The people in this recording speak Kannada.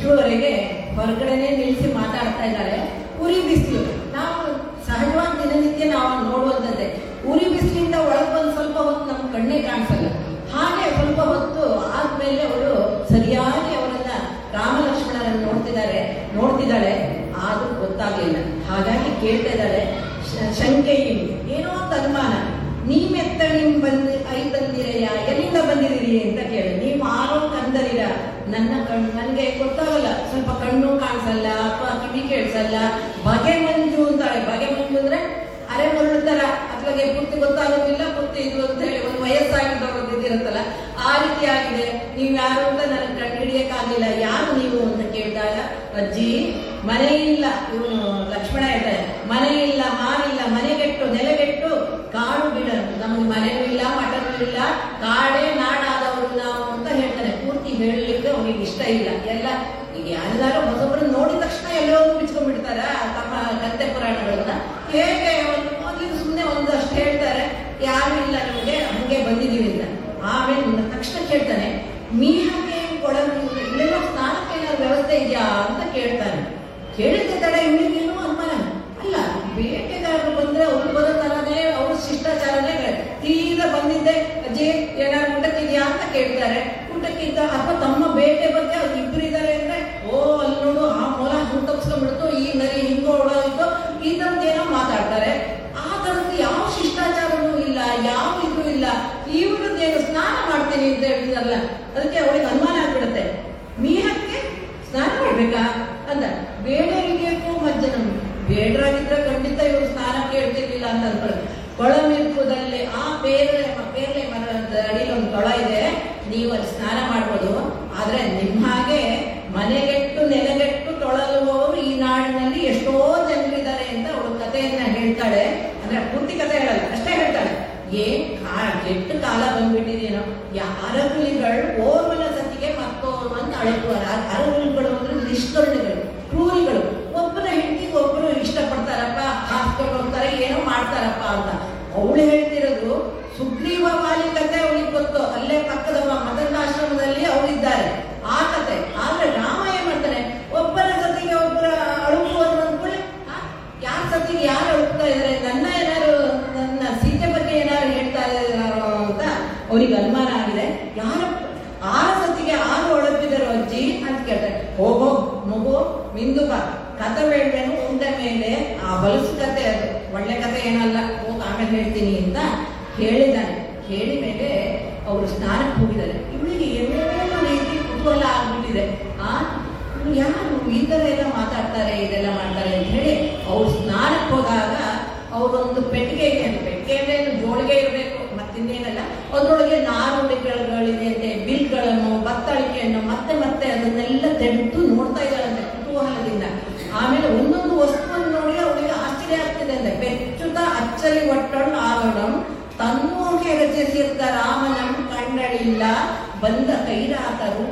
ಇಷ್ಟುವರೆಗೆ ಹೊರಗಡೆನೆ ನಿಲ್ಲಿಸಿ ಮಾತಾಡ್ತಾ ಇದ್ದಾರೆ ಉರಿ ಬಿಸಿಲು ನಾವು ಸಹಜವಾಗಿ ದಿನನಿತ್ಯ ನಾವು ನೋಡುವಂಥದ್ದೇ ಉರಿ ಬಿಸಿಲಿಂದ ಒಳಗೆ ಬಂದು ಸ್ವಲ್ಪ ಹೊತ್ತು ನಮ್ಮ ಕಣ್ಣೇ ಕಾಣಿಸಲ್ಲ ಹಾಗೆ ಸ್ವಲ್ಪ ಹೊತ್ತು ಆದ್ಮೇಲೆ ಅವಳು ಸರಿಯಾಗಿ ಅವರನ್ನ ರಾಮ ಲಕ್ಷ್ಮಣರನ್ನು ನೋಡ್ತಿದ್ದಾರೆ ನೋಡ್ತಿದ್ದಾಳೆ ಆದ್ರೂ ಗೊತ್ತಾಗ್ಲಿಲ್ಲ ಹಾಗಾಗಿ ಕೇಳ್ತಾ ಇದ್ದಾಳೆ ಶ- ಶಂಕೆಯು ಏನೋ ಒಂದು ಅನುಮಾನ ನೀವೆತ್ತ ನಿಮ್ ಬಂದ್ ಐ ಬಂದಿರಯ್ಯ ಎಲ್ಲಿಂದ ಬಂದಿದ್ದೀರಿ ಅಂತ ಕೇಳಿ ನೀವು ಆರೋ ಕಂದರಿರ ನನ್ನ ಕಣ್ಣು ನನಗೆ ಗೊತ್ತಾಗಲ್ಲ ಸ್ವಲ್ಪ ಕಣ್ಣು ಕಾಣಿಸಲ್ಲ ಅಥವಾ ಕಿವಿ ಕೇಳಿಸಲ್ಲ ಬಗೆ ಮಂಜು ಅಂತಾಳೆ ಬಗೆ ಮಂಜು ಅಂದ್ರೆ ಅರೆ ಮರಳು ತರ ಅತ್ಲಾಗೆ ಪೂರ್ತಿ ಗೊತ್ತಾಗೋದಿಲ್ಲ ಪೂರ್ತಿ ಇದು ಅಂತ ಹೇಳಿ ಒಂದು ವಯಸ್ಸಾಗಿದ್ದವ್ರದ್ದು ಇದಿರುತ್ತಲ್ಲ ಆ ರೀತಿ ಆಗಿದೆ ನೀವು ಯಾರು ಅಂತ ನನಗೆ ಕಂಡು ಹಿಡಿಯಕ್ಕಾಗಲಿಲ್ಲ ಯಾರು ನೀವು ಅಂತ ಕೇಳಿದಾಗ ಅಜ್ಜಿ ಮನೆ ಇಲ್ಲ ಇವನು ಲಕ್ಷ್ಮಣ ಹೇಳ್ತಾರೆ ಮನೆ ಇಲ್ಲ ಮಾರಿಲ್ಲ ಮನೆಗೆಟ್ಟು ನೆಲೆಗೆಟ್ಟು ಕಾಡು ಬಿಡ ನಮ್ಗೆ ಮನೆನೂ ಇಲ್ಲ ಮಠನೂ ಇಲ್ಲ ಕಾಡೇ ನಾಡಾದವರು ನಾವು ಅಂತ ಹೇಳ್ತಾನೆ ಪೂರ್ತಿ ಹೇಳಲಿಕ್ಕೆ ಅವನಿಗೆ ಇಷ್ಟ ಇಲ್ಲ ಎಲ್ಲ ಈಗ ಯಾರಿಗಾರು ಹೊಸೊಬ್ಬರನ್ನ ನೋಡಿದ ತಕ್ಷಣ ಎಲ್ಲೋ ಬಿಚ್ಕೊಂಡ್ಬಿಡ್ತಾರ ತಮ್ಮ ಕತ್ತೆ ಪುರಾಣಗಳನ್ನ ಹೇಗೆ ಒಂದು ಮೊದಲಿಗೆ ಸುಮ್ಮನೆ ಒಂದಷ್ಟು ಹೇಳ್ತಾರೆ ಯಾರು ಇಲ್ಲ ನಮಗೆ ಹಂಗೆ ಬಂದಿದೀವಿ ಅಂತ ಆಮೇಲೆ ನನ್ನ ತಕ್ಷಣ ಕೇಳ್ತಾನೆ ಮೀಹಕ್ಕೆ ಕೊಡಲು ಇಲ್ಲೆಲ್ಲ ಸ್ನಾನಕ್ಕೆ ಏನಾದ್ರು ವ್ಯವಸ್ಥೆ ಇದೆಯಾ ಅಂತ ಕೇಳ್ತಾನೆ ಕೇಳಿದ ತಡ ಇವನಿಗೇನು ಅನುಮಾನ ಅಲ್ಲ ಬೇಟೆಗಾರರು ಬಂದ್ರೆ ಅವ್ರು ಬರೋ ತರನೇ ಅವ್ರ ಶಿಷ್ಟಾಚಾರನೇ ಬೇರೆ. ತೀರಾ ಬಂದಿದ್ದೆ ಅಜ್ಜಿ ಏನಾದ್ರು ಊಟಕ್ಕಿದ್ಯಾ ಅಂತ ಕೇಳ್ತಾರೆ ಊಟಕ್ಕಿದ್ದ ಅಥವಾ ತಮ್ಮ ಬೇಟೆ ಬಗ್ಗೆ ಅವ್ರು ಇಬ್ರು ಇದ್ದಾರೆ ಅಂದ್ರೆ ಓ ಅಲ್ಲಿ ನೋಡು ಆ ಮೊಲ ಹಂಗ್ ತಪ್ಸ್ಕೊಂಡ್ಬಿಡ್ತು ಈ ನರಿ ಹಿಂಗ ಓಡೋಯ್ತು ಈ ಏನೋ ಮಾತಾಡ್ತಾರೆ ಆ ತರದ್ದು ಯಾವ ಶಿಷ್ಟಾಚಾರನೂ ಇಲ್ಲ ಯಾವ ಇದು ಇಲ್ಲ ಇವ್ರದ್ದೇನು ಸ್ನಾನ ಮಾಡ್ತೀನಿ ಅಂತ ಹೇಳಿದ್ರಲ್ಲ ಅದಕ್ಕೆ ಅವಳಿಗೆ ಅನುಮಾನ ಆಗ್ಬಿಡುತ್ತೆ ಮೀಹಕ್ಕೆ ಸ್ನಾನ ಮಾಡ್ಬೇಕಾ ಅಂತ ಬೇಡರಿಗೆ ಮಜ್ಜನ ಬೇಡರಾಗಿದ್ರೆ ಖಂಡಿತ ಇವರು ಸ್ನಾನ ಕೇಳ್ತಿರ್ಲಿಲ್ಲ ಅಂತ ಅನ್ಕೊಳ್ಳಿ ಕೊಳಮಿರ್ಪುದಲ್ಲಿ ಆ ಬೇರೆ ಬೇರೆ ಮರದ ಅಡಿಯಲ್ಲಿ ಒಂದು ಕೊಳ ಇದೆ ನೀವು ಅಲ್ಲಿ ಸ್ನಾನ ಮಾಡ್ಬೋದು ಆದ್ರೆ ನಿಮ್ಮ ಹಾಗೆ ಮನೆಗೆಟ್ಟು ನೆಲೆಗೆಟ್ಟು ತೊಳಲುವವರು ಈ ನಾಡಿನಲ್ಲಿ ಎಷ್ಟೋ ಜನರಿದ್ದಾರೆ ಅಂತ ಅವಳು ಕಥೆಯನ್ನ ಹೇಳ್ತಾಳೆ ಅಂದ್ರೆ ಪೂರ್ತಿ ಕಥೆ ಹೇಳಲ್ಲ ಅಷ್ಟೇ ಹೇಳ್ತಾಳೆ ಏನ್ ಕಾ ಕೆಟ್ಟ ಕಾಲ ಬಂದ್ಬಿಟ್ಟಿದೇನೋ ಅರಗುಲಿಗಳು ಓರ್ವನ ಸತಿಗೆ ಮತ್ತೋರ್ವನ್ ಅಳುತ್ತಾರೆ ಅರಗುಲಿಗಳು ಅಂದ್ರೆ ನಿಷ್ಕರುಣಿಗಳು ಕ್ರೂರಿಗಳು ಒಬ್ಬರ ಹೆಂಡತಿಗೆ ಒಬ್ಬರು ಇಷ್ಟಪಡ್ತಾರಪ್ಪ ಹಾಸ್ಕೊಂಡು ಹೋಗ್ತಾರೆ ಏನೋ ಮಾಡ್ತಾರಪ್ಪ ಅಂತ ಅವಳು ಹೇಳ್ತಿರೋದು ಸುಗ್ರೀವ ವಾಲಿ ಕತೆ ಅವಳಿಗೆ ಗೊತ್ತು ಅಲ್ಲೇ ಪಕ್ಕದ ಮದನಾಶ್ರಮದಲ್ಲಿ ಅವರಿದ್ದಾರೆ ಆ ಕತೆ ಆದ್ರೆ ರಾಮ ಏನ್ ಮಾಡ್ತಾನೆ ಒಬ್ಬರ ಸತಿಗೆ ಒಬ್ಬರ ಅಳುಕುವರು ಅಂದ್ಕೊಳ್ಳಿ ಯಾರ ಸತಿಗೆ ಯಾರು ಅಳುಕ್ತಾ ಇದಾರೆ ನನ್ನ ಏನಾರು ನನ್ನ ಸೀತೆ ಬಗ್ಗೆ ಏನಾರು ಹೇಳ್ತಾ ಇದಾರೋ ಅಂತ ಅವ್ರಿಗೆ ಅನುಮಾನ ಆಗಿದೆ ಯಾರ ಆರ ಸತಿಗೆ ಆರು ಒಳಪಿದರು ಅಜ್ಜಿ ಅಂತ ಕೇಳ್ತಾರೆ ಹೋಗೋ ಮಗು ಮಿಂದು ಬಾ ಕತೆ ಬೇಡವೇನು ಉಂಡ ಮೇಲೆ ಆ ಹೊಲಸು ಕತೆ ಅದು ಒಳ್ಳೆ ಕತೆ ಏನಲ್ಲ ಹೋಗಿ ಆಮೇಲೆ ಹೇಳ್ತೀನಿ ಅಂತ ಹೇಳಿದ್ದಾನೆ ಹೇಳಿ ಮೇಲೆ ಅವರು ಸ್ನಾನಕ್ಕೆ ಹೋಗಿದ್ದಾರೆ ಇವಳಿಗೆ ಏನೇನೋ ರೀತಿ ಕುತೂಹಲ ಆಗ್ಬಿಟ್ಟಿದೆ ಆ ಇವ್ರು ಯಾರು ಈ ತರ ಎಲ್ಲ ಮಾತಾಡ್ತಾರೆ ಇದೆಲ್ಲ ಮಾಡ್ತಾರೆ ಅಂತ ಹೇಳಿ ಅವ್ರು ಸ್ನಾನಕ್ಕೆ ಹೋದಾಗ ಅವರೊಂದು ಪೆಟ್ಟಿಗೆ ಇದೆ ಅಂತ ಪೆಟ್ಟಿಗೆ ಅಂದ್ರೆ ಏನು ಜೋಳಿಗೆ ಇರಬೇಕು ಮತ್ತಿನ್ನೇನಲ್ಲ ಅದ್ರೊಳಗೆ ನಾರುಗಳಿದೆ ಅಂತೆ ಬಿಲ್ಗಳನ್ನು ಬತ್ತಳಿಕೆಯನ್ನು ಮತ್ತೆ ಮತ್ತೆ ಅದನ್ನೆಲ್ಲ ತೆಗೆದು ನೋಡ್ತಾ ಇದ್ದಾಳಂತೆ ಕುತೂಹಲದಿಂದ ಆಮೇಲೆ ಒಂದೊಂದು ವಸ್ತುವನ್ನು ನೋಡಿ ಅವಳಿಗೆ ಆಶ್ಚರ್ಯ ಆಗ್ತಿದೆ ಅಂತೆ ಬೆಚ್ಚುತ ಅಚ್ಚರಿ ಒಟ್ಟೊಂಡು ಆಗೋಣಂ ತನ್ನೋಕೆ ರಚಿಸಿರ್ತ ರಾಮನಂ ಕಂಡಳಿಲ್ಲ ಬಂದ ಕೈರಾತರು